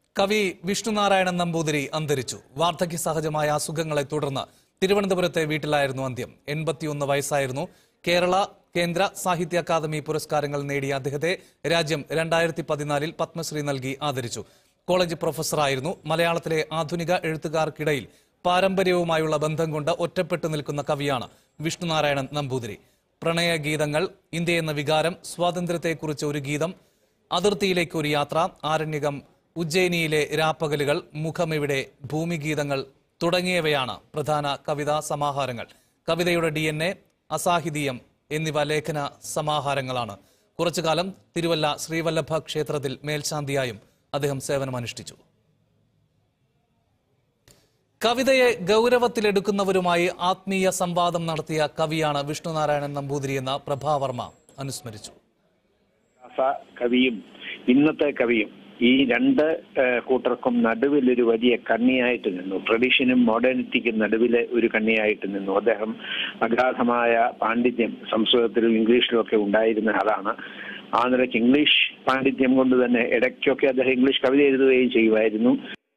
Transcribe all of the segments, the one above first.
കവി വിഷ്ണുനാരായണൻ നമ്പൂതിരി അന്തരിച്ചു വാർദ്ധക്യ സഹജമായ അസുഖങ്ങളെ തുടർന്ന് തിരുവനന്തപുരത്തെ വീട്ടിലായിരുന്നു അന്ത്യം എൺപത്തിയൊന്ന് വയസ്സായിരുന്നു കേരള കേന്ദ്ര സാഹിത്യ അക്കാദമി പുരസ്കാരങ്ങൾ നേടിയ അദ്ദേഹത്തെ രാജ്യം രണ്ടായിരത്തി പതിനാലിൽ പത്മശ്രീ നൽകി ആദരിച്ചു കോളേജ് പ്രൊഫസറായിരുന്നു മലയാളത്തിലെ ആധുനിക എഴുത്തുകാർക്കിടയിൽ പാരമ്പര്യവുമായുള്ള ബന്ധം കൊണ്ട് ഒറ്റപ്പെട്ടു നിൽക്കുന്ന കവിയാണ് വിഷ്ണുനാരായണൻ നമ്പൂതിരി പ്രണയഗീതങ്ങൾ ഇന്ത്യ എന്ന വികാരം സ്വാതന്ത്ര്യത്തെക്കുറിച്ച് ഒരു ഗീതം അതിർത്തിയിലേക്ക് ഒരു യാത്ര ആരണ്യകം ഉജ്ജയിനിയിലെ രാപ്പകലുകൾ മുഖമിവിടെ ഭൂമിഗീതങ്ങൾ തുടങ്ങിയവയാണ് പ്രധാന കവിതാ സമാഹാരങ്ങൾ കവിതയുടെ ഡി എൻ എ അസാഹിതീയം എന്നിവ ലേഖന സമാഹാരങ്ങളാണ് കുറച്ചുകാലം തിരുവല്ല ശ്രീവല്ലഭ ക്ഷേത്രത്തിൽ മേൽശാന്തിയായും അദ്ദേഹം സേവനമനുഷ്ഠിച്ചു കവിതയെ ഗൗരവത്തിലെടുക്കുന്നവരുമായി ആത്മീയ സംവാദം നടത്തിയ കവിയാണ് വിഷ്ണുനാരായണൻ നമ്പൂതിരി എന്ന പ്രഭാവർമ്മ അനുസ്മരിച്ചു ദാസ കവിയും ഇന്നത്തെ കവിയും ഈ രണ്ട് ഏഹ്, കൂട്ടർക്കും നടുവിൽ ഒരു വലിയ കണ്ണിയായിട്ട് നിന്നു ട്രഡീഷനും മോഡേണിറ്റിക്കും നടുവിലെ ഒരു കണ്ണിയായിട്ട് നിന്നു അദ്ദേഹം അഗാധമായ പാണ്ഡിത്യം സംസ്കൃതത്തിലും ഇംഗ്ലീഷിലും ഒക്കെ ഉണ്ടായിരുന്ന ആളാണ് ആ നിലയ്ക്ക് ഇംഗ്ലീഷ് പാണ്ഡിത്യം കൊണ്ട് തന്നെ ഇടയ്ക്കൊക്കെ അദ്ദേഹം ഇംഗ്ലീഷ് കവിത എഴുതുകയും ചെയ്യുമായിരുന്നു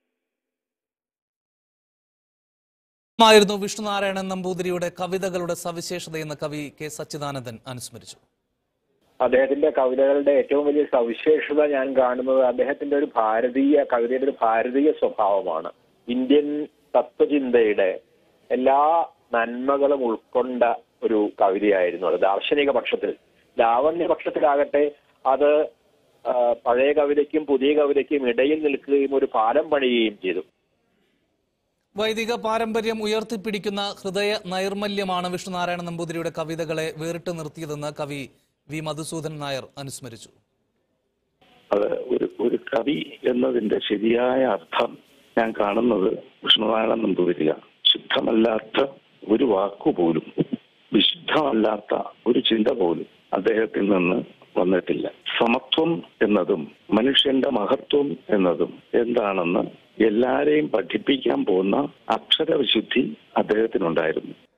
ആയിരുന്നു വിഷ്ണുനാരായണൻ നമ്പൂതിരിയുടെ കവിതകളുടെ സവിശേഷതയെന്ന് കവി കെ സച്ചിദാനന്ദൻ അനുസ്മരിച്ചു അദ്ദേഹത്തിന്റെ കവിതകളുടെ ഏറ്റവും വലിയ സവിശേഷത ഞാൻ കാണുന്നത് അദ്ദേഹത്തിന്റെ ഒരു ഭാരതീയ കവിതയുടെ ഒരു ഭാരതീയ സ്വഭാവമാണ് ഇന്ത്യൻ തത്വചിന്തയുടെ എല്ലാ നന്മകളും ഉൾക്കൊണ്ട ഒരു കവിതയായിരുന്നു അത് ദാർശനിക പക്ഷത്തിൽ ലാവണ്യ പക്ഷത്തിലാകട്ടെ അത് ആ, പഴയ കവിതയ്ക്കും പുതിയ കവിതയ്ക്കും ഇടയിൽ നിൽക്കുകയും ഒരു പാലം പണിയുകയും ചെയ്തു വൈദിക പാരമ്പര്യം ഉയർത്തിപ്പിടിക്കുന്ന ഹൃദയ നൈർമല്യമാണ് വിഷ്ണുനാരായണൻ നമ്പൂതിരിയുടെ കവിതകളെ വേറിട്ട് നിർത്തിയതെന്ന് കവി വി മധുസൂദൻ നായർ അനുസ്മരിച്ചു അത് ഒരു ഒരു കവി എന്നതിന്റെ ശരിയായ അർത്ഥം ഞാൻ കാണുന്നത് വിഷ്ണുനാരായണൻ നമ്പൂതിരിക ശുദ്ധമല്ലാത്ത ഒരു വാക്കുപോലും വിശുദ്ധമല്ലാത്ത ഒരു ചിന്ത പോലും അദ്ദേഹത്തിൽ നിന്ന് വന്നിട്ടില്ല സമത്വം എന്നതും മനുഷ്യന്റെ മഹത്വം എന്നതും എന്താണെന്ന് എല്ലാരെയും പഠിപ്പിക്കാൻ പോകുന്ന അക്ഷരവിശുദ്ധി അദ്ദേഹത്തിനുണ്ടായിരുന്നു